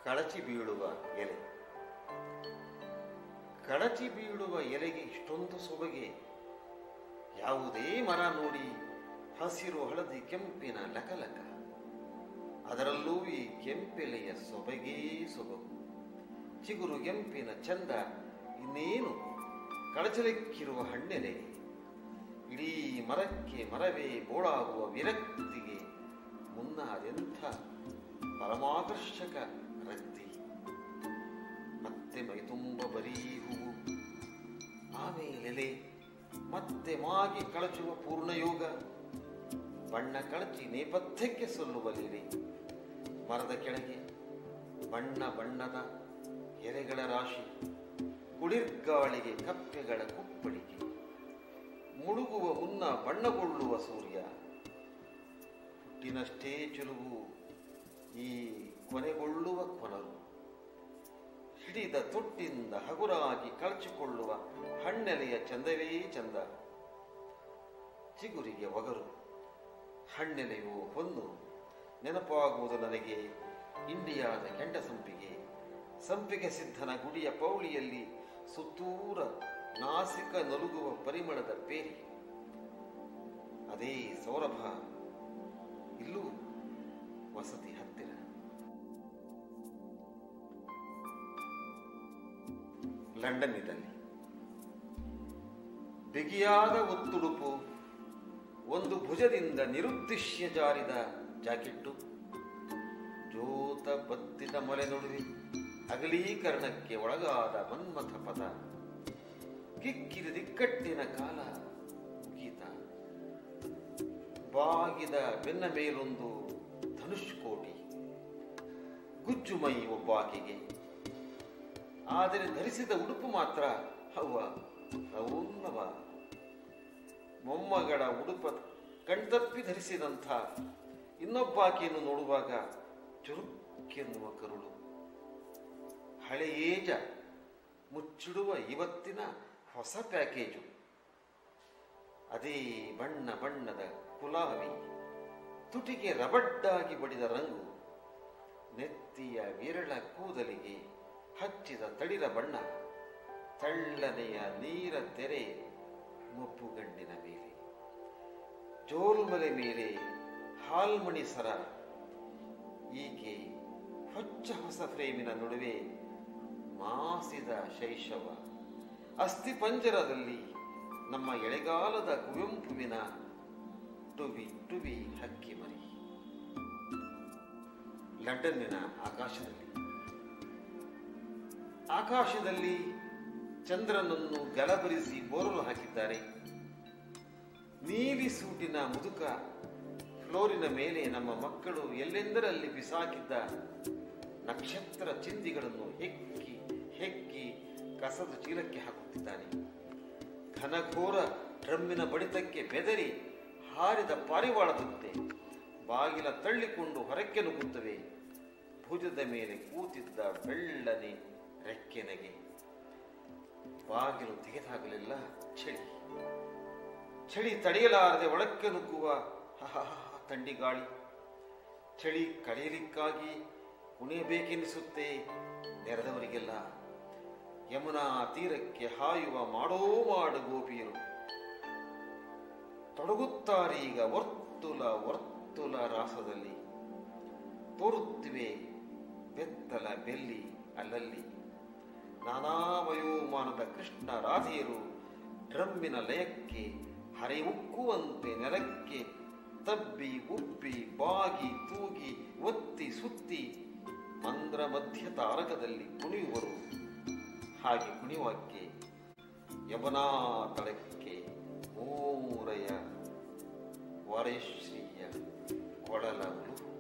ಕಳಚಿ ಬೀಳುವ ಎಲೆ ಕಳಚಿ ಬೀಳುವ ಎಲೆಗೆ ಇಷ್ಟೊಂದು ಸೊಬಗೆ ಯಾವುದೇ ಮರ ನೋಡಿ ಹಸಿರು ಹಳದಿ ಕೆಂಪಿನ ಲಕಲಕ ಅದರಲ್ಲೂ ಈ ಕೆಂಪೆಲೆಯ ಸೊಬಗೇ ಸೊಬಗು ಚಿಗುರು ಕೆಂಪಿನ ಚಂದ ಇನ್ನೇನು ಕಳಚಲಿಕ್ಕಿರುವ ಹಣ್ಣೆಲೆ ಇಡೀ ಮರಕ್ಕೆ ಮರವೇ ಬೋಳಾಗುವ ವಿರಕ್ತಿಗೆ ಮುನ್ನ ಅದೆಂಥ ಪರಮಾಕರ್ಷಕ ರಕ್ತಿ ಮತ್ತೆ ಮೈತುಂಬ ಬರೀ ಹೂವು ಆಮೇಲೆಲೆ ಮತ್ತೆ ಮಾಗಿ ಕಳಚುವ ಪೂರ್ಣಯೋಗ ಬಣ್ಣ ಕಳಚಿ ನೇಪಥ್ಯಕ್ಕೆ ಸಲ್ಲುವ ಲೀಲೆ ಮರದ ಕೆಳಗೆ ಬಣ್ಣ ಬಣ್ಣದ ಎಲೆಗಳ ರಾಶಿ ಕುಳಿರ್ಗಾಳಿಗೆ ಕಪ್ಪೆಗಳ ಕುಪ್ಪಳಿಕೆ ಮುಳುಗುವ ಮುನ್ನ ಬಣ್ಣಗೊಳ್ಳುವ ಸೂರ್ಯ ಹುಟ್ಟಿನಷ್ಟೇ ಚೆಲುವು ಈ ಕೊನೆಗೊಳ್ಳುವ ಕೊನರು ಹಿಡಿದ ತೊಟ್ಟಿಂದ ಹಗುರಾಗಿ ಕಳಚಿಕೊಳ್ಳುವ ಹಣ್ಣೆಲೆಯ ಚಂದವೇ ಚಂದ ಚಿಗುರಿಗೆ ಒಗರು ಹಣ್ಣೆಲೆಯು ಹೊನ್ನು ನೆನಪಾಗುವುದು ನನಗೆ ಇಂಡಿಯಾದ ಕೆಂಡ ಸಂಪಿಗೆ ಸಂಪಿಗೆ ಸಿದ್ಧನ ಗುಡಿಯ ಪೌಳಿಯಲ್ಲಿ ಸುತ್ತೂರ ನಾಸಿಕ ನಲುಗುವ ಪರಿಮಳದ ಪೇರಿ ಅದೇ ಸೌರಭ ಇಲ್ಲೂ ವಸತಿ ಹತ್ತಿರ ಲಂಡನ್ನಿನಲ್ಲಿ ಬಿಗಿಯಾದ ಒತ್ತುಡುಪು ಒಂದು ಭುಜದಿಂದ ನಿರುದ್ದೇಶ್ಯ ಜಾರಿದ ಜಾಕೆಟ್ಟು ಜೋತ ಬತ್ತಿದ ಮೊಲೆ ನಡುವೆ ಅಗಲೀಕರಣಕ್ಕೆ ಒಳಗಾದ ಮನ್ಮಥ ಪದ ಕಿಕ್ಕಿದ ದಿಕ್ಕಟ್ಟಿನ ಕಾಲ ಮುಗೀತ ಬಾಗಿದ ಬೆನ್ನ ಮೇಲೊಂದು ಧನುಷ್ಕೋಟಿ ಗುಜ್ಜುಮೈ ಒಬ್ಬಾಕೆಗೆ ಆದರೆ ಧರಿಸಿದ ಉಡುಪು ಮಾತ್ರ ಅವ್ವ ರೌನ್ನವ ಮೊಮ್ಮಗಳ ಉಡುಪ ಕಣ್ತಪ್ಪಿ ಧರಿಸಿದಂಥ ಇನ್ನೊಬ್ಬಾಕೆಯನ್ನು ನೋಡುವಾಗ ಚುರುಕ್ಕೆನ್ನುವ ಕರುಳು ಹಳೆಯೇಜ ಮುಚ್ಚಿಡುವ ಇವತ್ತಿನ ಹೊಸ ಪ್ಯಾಕೇಜು ಅದೇ ಬಣ್ಣ ಬಣ್ಣದ ಕುಲಾವಿ ತುಟಿಗೆ ರಬಡ್ಡಾಗಿ ಬಡಿದ ರಂಗು ನೆತ್ತಿಯ ವಿರಳ ಕೂದಲಿಗೆ ಹಚ್ಚಿದ ತಳಿರ ಬಣ್ಣ ತಳ್ಳನೆಯ ನೀರ ತೆರೆ ಮುಪ್ಪುಗಂಡಿನ ಮೇಲೆ ಜೋಲುಮಲೆ ಮೇಲೆ ಹಾಲ್ಮಣಿ ಸರ ಈಕೆ ಹೊಚ್ಚ ಹೊಸ ಫ್ರೇಮಿನ ನಡುವೆ ಮಾಸಿದ ಶೈಶವ ಅಸ್ಥಿ ಪಂಜರದಲ್ಲಿ ನಮ್ಮ ಎಳೆಗಾಲದ ಕುವೆಂಪುವಿನ ಟುವಿ ಟುವಿ ಹಕ್ಕಿ ಮರಿ ಲಂಡನ್ನಿನ ಆಕಾಶದಲ್ಲಿ ಆಕಾಶದಲ್ಲಿ ಚಂದ್ರನನ್ನು ಗಲಬರಿಸಿ ಬೋರಲು ಹಾಕಿದ್ದಾರೆ ನೀಲಿ ಸೂಟಿನ ಮುದುಕ ಫ್ಲೋರಿನ ಮೇಲೆ ನಮ್ಮ ಮಕ್ಕಳು ಎಲ್ಲೆಂದರಲ್ಲಿ ಬಿಸಾಕಿದ್ದ ನಕ್ಷತ್ರ ಚಿಂದಿಗಳನ್ನು ಹೆಕ್ಕಿ ಹೆಕ್ಕಿ ಕಸದ ಚೀಲಕ್ಕೆ ಹಾಕುತ್ತಿದ್ದಾನೆ ಘನಘೋರ ಡ್ರಮ್ಮಿನ ಬಡಿತಕ್ಕೆ ಬೆದರಿ ಹಾರಿದ ಪಾರಿವಾಳದಂತೆ ಬಾಗಿಲ ತಳ್ಳಿಕೊಂಡು ಹೊರಕ್ಕೆ ನುಗ್ಗುತ್ತವೆ ಭುಜದ ಮೇಲೆ ಕೂತಿದ್ದ ಬೆಳ್ಳನೆ ರೆಕ್ಕೆನೆಗೆ ಬಾಗಿಲು ತೆಗೆದಾಗಲಿಲ್ಲ ಚಳಿ ಚಳಿ ತಡೆಯಲಾರದೆ ಒಳಕ್ಕೆ ನುಗ್ಗುವ ಹಹಹ ಥಂಡಿ ಗಾಳಿ ಚಳಿ ಕಳೆಯಲಿಕ್ಕಾಗಿ ಕುಣಿಯಬೇಕೆನಿಸುತ್ತೆ ನೆರೆದವರಿಗೆಲ್ಲ ಯಮುನಾ ತೀರಕ್ಕೆ ಹಾಯುವ ಮಾಡೋ ಮಾಡು ಗೋಪಿಯರು ತೊಡಗುತ್ತಾರೀಗ ವರ್ತುಲ ವರ್ತುಲ ರಾಸದಲ್ಲಿ ತೋರುತ್ತಿವೆ ಬೆತ್ತಲ ಬೆಲ್ಲಿ ಅಲ್ಲಲ್ಲಿ ನಾನಾ ವಯೋಮಾನದ ಕೃಷ್ಣ ರಾಧೆಯರು ಡ್ರಮ್ಮಿನ ಲಯಕ್ಕೆ ಹರಿವುಕ್ಕುವಂತೆ ನೆಲಕ್ಕೆ ತಬ್ಬಿ ಉಬ್ಬಿ ಬಾಗಿ ತೂಗಿ ಒತ್ತಿ ಸುತ್ತಿ ಮಂದ್ರ ಮಧ್ಯ ತಾರಕದಲ್ಲಿ ಕುಣಿಯುವರು ಹಾಗೆ ಕುಣಿಯುವಕ್ಕೆ ಯಮುನಾ ತಳಕ್ಕೆ ಮೂರಯ ವರಶ್ರೀಯ ಕೊಳಲ ಉಳುಪು